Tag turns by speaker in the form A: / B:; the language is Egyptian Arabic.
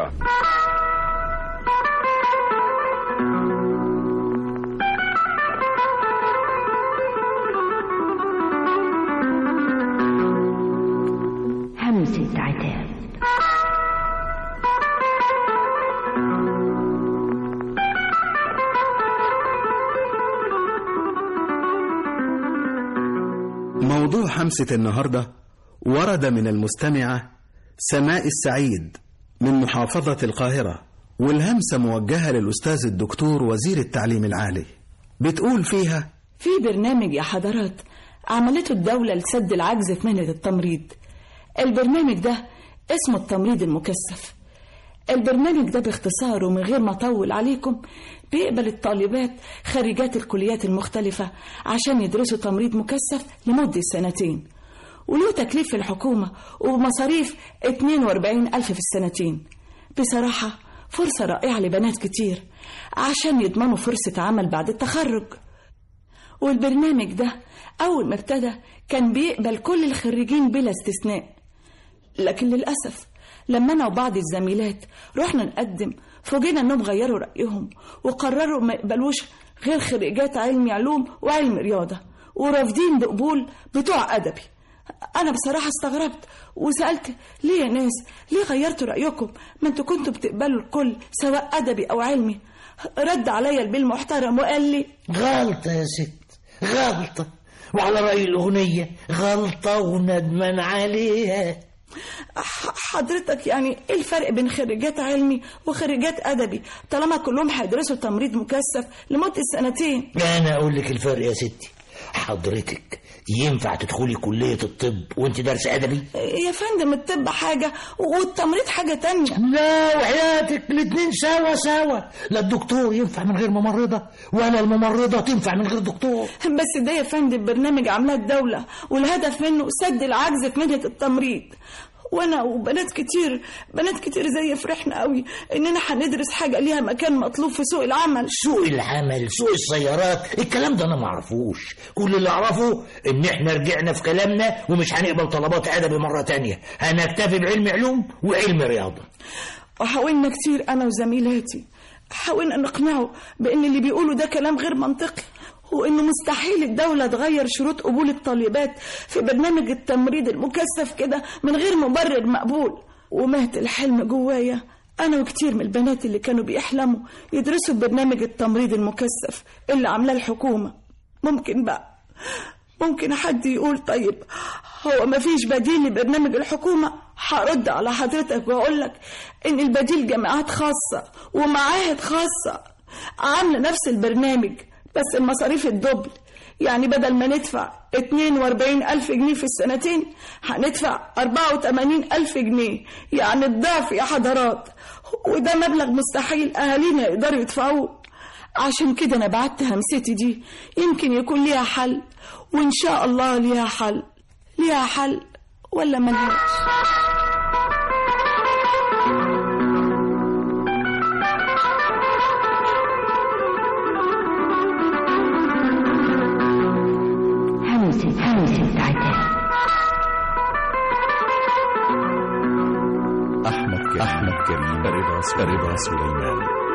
A: الإذاعة
B: همسة عتاب
C: موضوع حمسة النهاردة ورد من المستمعة سماء السعيد من محافظة القاهرة والهمسة موجهة للأستاذ الدكتور وزير التعليم العالي بتقول فيها
D: في برنامج يا حضرات عملته الدولة لسد العجز في مهنة التمريض البرنامج ده اسمه التمريض المكثف البرنامج ده باختصار ومن غير ما أطول عليكم بيقبل الطالبات خريجات الكليات المختلفة عشان يدرسوا تمريض مكثف لمدة سنتين وله تكليف في الحكومة وبمصاريف 42 ألف في السنتين بصراحة فرصة رائعة لبنات كتير عشان يضمنوا فرصة عمل بعد التخرج والبرنامج ده أول ما ابتدى كان بيقبل كل الخريجين بلا استثناء لكن للأسف لما أنا وبعض الزميلات رحنا نقدم فوجئنا إنهم غيروا رأيهم وقرروا ما يقبلوش غير خريجات علم علوم وعلم رياضة ورافضين بقبول بتوع أدبي أنا بصراحة استغربت وسألت ليه يا ناس ليه غيرتوا رأيكم ما انتوا كنتوا بتقبلوا الكل سواء أدبي أو علمي رد عليا البيه المحترم وقال لي
E: غلطة يا ست غلطة وعلى رأي الأغنية غلطة وندمان عليها
D: ح- حضرتك يعني ايه الفرق بين خريجات علمي وخريجات ادبي طالما كلهم هيدرسوا تمريض مكثف لمده سنتين
E: أنا أقول لك الفرق يا ستي حضرتك ينفع تدخلي كلية الطب وانت دارس أدبي؟
D: يا فندم الطب حاجه والتمريض حاجه تانية
E: لا وحياتك الاتنين سوا سوا لا الدكتور ينفع من غير ممرضة ولا الممرضة تنفع من غير دكتور
D: بس ده يا فندم برنامج عاملاه الدوله والهدف منه سد العجز في مهنه التمريض وانا وبنات كتير بنات كتير زي فرحنا قوي اننا هندرس حاجه ليها مكان مطلوب في سوق العمل
E: سوق العمل سوق السيارات الكلام ده انا ما اعرفوش كل اللي اعرفه ان احنا رجعنا في كلامنا ومش هنقبل طلبات ادبي مره تانية هنكتفي بعلم علوم وعلم رياضه
D: وحاولنا كتير انا وزميلاتي حاولنا نقنعه بان اللي بيقوله ده كلام غير منطقي وانه مستحيل الدوله تغير شروط قبول الطالبات في برنامج التمريض المكثف كده من غير مبرر مقبول ومات الحلم جوايا انا وكتير من البنات اللي كانوا بيحلموا يدرسوا برنامج التمريض المكثف اللي عاملاه الحكومه ممكن بقى ممكن حد يقول طيب هو مفيش بديل لبرنامج الحكومة هرد على حضرتك وأقول لك إن البديل جامعات خاصة ومعاهد خاصة عاملة نفس البرنامج بس المصاريف الدبل يعني بدل ما ندفع 42 ألف جنيه في السنتين هندفع 84 ألف جنيه يعني الضعف يا حضرات وده مبلغ مستحيل أهالينا يقدروا يدفعوه عشان كده أنا بعت همستي دي يمكن يكون ليها حل وإن شاء الله ليها حل ليها حل ولا ملهاش
B: همسة همسة عتاب
F: أحمد كريم أحمد كريم رضا رضا سليمان